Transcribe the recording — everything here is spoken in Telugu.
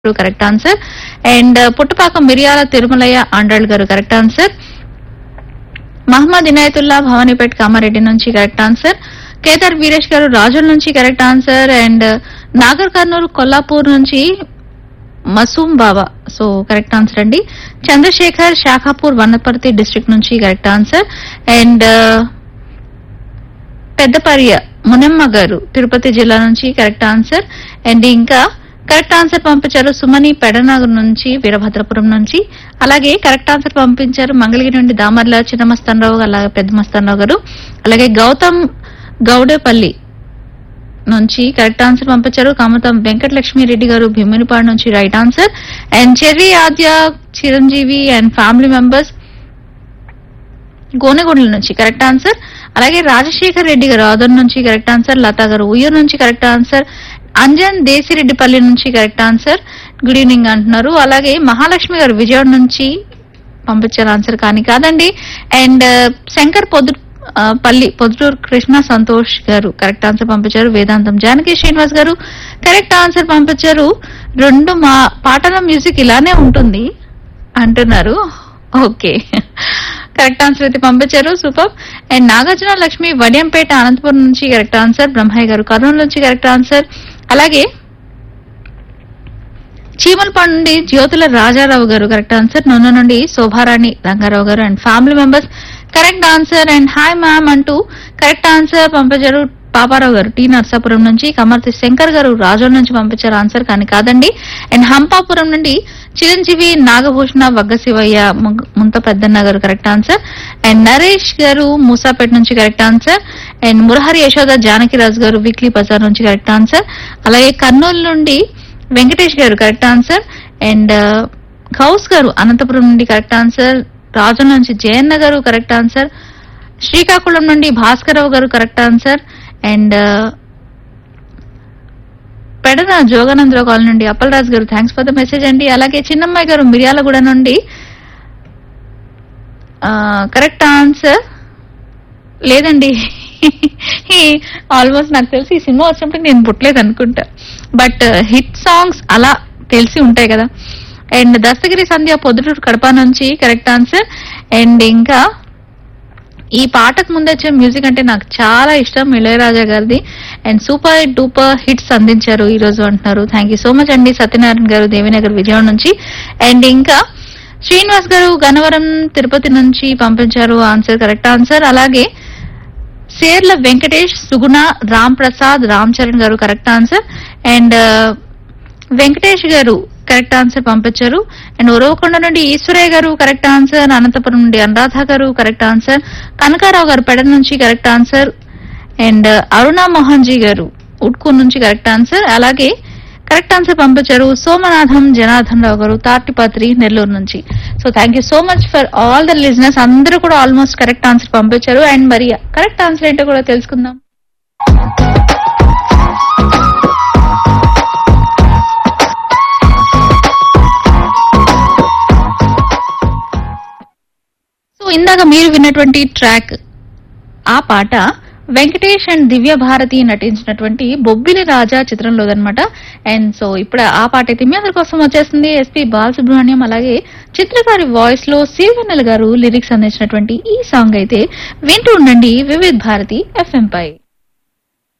గారు కరెక్ట్ ఆన్సర్ అండ్ పుట్టపాక మిరియాల తిరుమలయ్య ఆండ్రాల్ గారు కరెక్ట్ ఆన్సర్ మహమ్మద్ ఇనాయతుల్లా భవానీపేట్ కామారెడ్డి నుంచి కరెక్ట్ ఆన్సర్ కేదార్ వీరేష్ గారు రాజుల నుంచి correct answer and Nagar Kurnool Kollapur నుంచి Masoom Baba so correct answer అండి చంద్రశేఖర్ శాఖాపూర్ వనపర్తి డిస్ట్రిక్ట్ నుంచి కరెక్ట్ ఆన్సర్ అండ్ పెద్దపర్య మునమ్మ గారు తిరుపతి జిల్లా నుంచి కరెక్ట్ ఆన్సర్ అండ్ ఇంకా కరెక్ట్ ఆన్సర్ పంపించారు సుమని పెడనాగర్ నుంచి వీరభద్రపురం నుంచి అలాగే కరెక్ట్ ఆన్సర్ పంపించారు మంగళగిరి నుండి దామర్ల చిన్న మస్తానరావు అలాగే పెద్ద మస్తానరావు గారు అలాగే గౌతమ్ గౌడేపల్లి నుంచి కరెక్ట్ ఆన్సర్ పంపించారు కామతం వెంకటలక్ష్మి రెడ్డి గారు భీమునిపాడు నుంచి right answer and Cherry Aadya Chiranjeevi and family members Gonegandla నుంచి కరెక్ట్ ఆన్సర్ అలాగే రాజశేఖర్ రెడ్డి గారు ఆదర్ నుంచి కరెక్ట్ ఆన్సర్ లతా గారు ఉయ్యూరు నుంచి కరెక్ట్ ఆన్సర్ అంజన్ దేశిరెడ్డిపల్లి నుంచి కరెక్ట్ ఆన్సర్ గుడ్ ఈవినింగ్ అంటున్నారు అలాగే మహాలక్ష్మి గారు విజయవాడ నుంచి పంపించారు ఆన్సర్ కానీ కాదండి అండ్ శంకర్ పొద్దు ఆ, పల్లి పొద్దుటూరు కృష్ణ సంతోష్ గారు కరెక్ట్ ఆన్సర్ పంపించారు వేదాంతం జానకి శ్రీనివాస్ గారు కరెక్ట్ ఆన్సర్ పంపించారు రెండు మా పాటల మ్యూజిక్ ఇలానే ఉంటుంది అంటున్నారు ఓకే కరెక్ట్ ఆన్సర్ అయితే పంపించారు సూపర్ అండ్ నాగార్జున లక్ష్మి వడియంపేట అనంతపురం నుంచి కరెక్ట్ ఆన్సర్ బ్రహ్మయ్య గారు కర్నూలు నుంచి కరెక్ట్ ఆన్సర్ అలాగే చీమలపాడు నుండి జ్యోతుల రాజారావు గారు కరెక్ట్ ఆన్సర్ నొన్న నుండి శోభారాణి రంగారావు గారు and family members correct answer and hi ma'am అంటూ కరెక్ట్ ఆన్సర్ పంపించారు పాపారావు గారు టీ నర్సాపురం నుంచి కమర్తి శంకర్ గారు రాజోల్ నుంచి పంపించారు ఆన్సర్ కానీ కాదండి అండ్ హంపాపురం నుండి చిరంజీవి నాగభూషణ వగ్గ శివయ్య ముగ్- ముంత పెద్దన్న గారు కరెక్ట్ ఆన్సర్ అండ్ నరేష్ గారు మూసాపేట నుంచి correct answer and Murahari Yashoda Janakiraju గారు వీక్లీ బజార్ నుంచి కరెక్ట్ ఆన్సర్ అలాగే కర్నూలు నుండి వెంకటేష్ గారు కరెక్ట్ ఆన్సర్ అండ్ గౌస్ గారు అనంతపురం నుండి కరెక్ట్ ఆన్సర్ రాజు నుంచి జయన్న గారు కరెక్ట్ ఆన్సర్ శ్రీకాకుళం నుండి భాస్కరరావు గారు correct answer and Pedana Joganandarao colony నుండి అప్పలరాజు గారు థ్యాంక్స్ ఫర్ ద మెసేజ్ అండి అలాగే చిన్నమ్మాయి గారు మిర్యాలగూడ నుండి కరెక్ట్ ఆన్సర్ లేదండి ఆల్మోస్ట్ నాకు తెలిసి ఈ సినిమా వచ్చినప్పుడు నేను పుట్టలేదు అనుకుంటా బట్ హిట్ సాంగ్స్ అలా తెలిసి ఉంటాయి కదా అండ్ దస్తగిరి సంధ్య పొద్దుటూరు కడప నుంచి కరెక్ట్ ఆన్సర్ అండ్ ఇంకా ఈ పాటకు ముందు వచ్చే మ్యూజిక్ అంటే నాకు చాలా ఇష్టం ఇళయరాజా గారిది అండ్ సూపర్ డూపర్ హిట్స్ అందించారు ఈ రోజు అంటున్నారు థ్యాంక్ యూ సో మచ్ అండి సత్యనారాయణ గారు దేవినగర్ విజయవాడ నుంచి అండ్ ఇంకా శ్రీనివాస్ గారు గన్నవరం తిరుపతి నుంచి పంపించారు ఆన్సర్ కరెక్ట్ ఆన్సర్ అలాగే సేర్ల వెంకటేష్ సుగుణ రామ్ ప్రసాద్ రామ్ చరణ్ గారు కరెక్ట్ ఆన్సర్ అండ్ వెంకటేష్ గారు కరెక్ట్ ఆన్సర్ పంపించారు అండ్ ఉరవకొండ నుండి ఈశ్వరయ్య గారు కరెక్ట్ ఆన్సర్ అనంతపురం నుండి అనురాధ గారు కరెక్ట్ ఆన్సర్ కనకారావు గారు పెడ నుంచి correct answer and Aruna Mohan ji గారు ఉట్కూర్ నుంచి కరెక్ట్ ఆన్సర్ అలాగే కరెక్ట్ ఆన్సర్ పంపించారు సోమనాథం జనార్దన్ రావు గారు తాటిపత్రి నెల్లూరు నుంచి so thank you so much for all the listeners అందరూ కూడా ఆల్మోస్ట్ కరెక్ట్ ఆన్సర్ పంపించారు అండ్ మరి కరెక్ట్ ఆన్సర్ ఏంటో కూడా తెలుసుకుందాం సో ఇందాక మీరు విన్నటువంటి ట్రాక్ ఆ పాట వెంకటేష్ అండ్ దివ్య భారతి నటించినటువంటి బొబ్బిలి రాజా చిత్రంలోదనమాట అండ్ సో ఇప్పుడు ఆ పాట అయితే మీ అందరి కోసం వచ్చేస్తుంది ఎస్పి బాలసుబ్రహ్మణ్యం అలాగే చిత్రకారి వాయిస్ లో సిరివెన్నెల గారు లిరిక్స్ అందించినటువంటి ఈ సాంగ్ అయితే వింటూ ఉండండి వివిధ్ భారతి ఎఫ్ఎం పై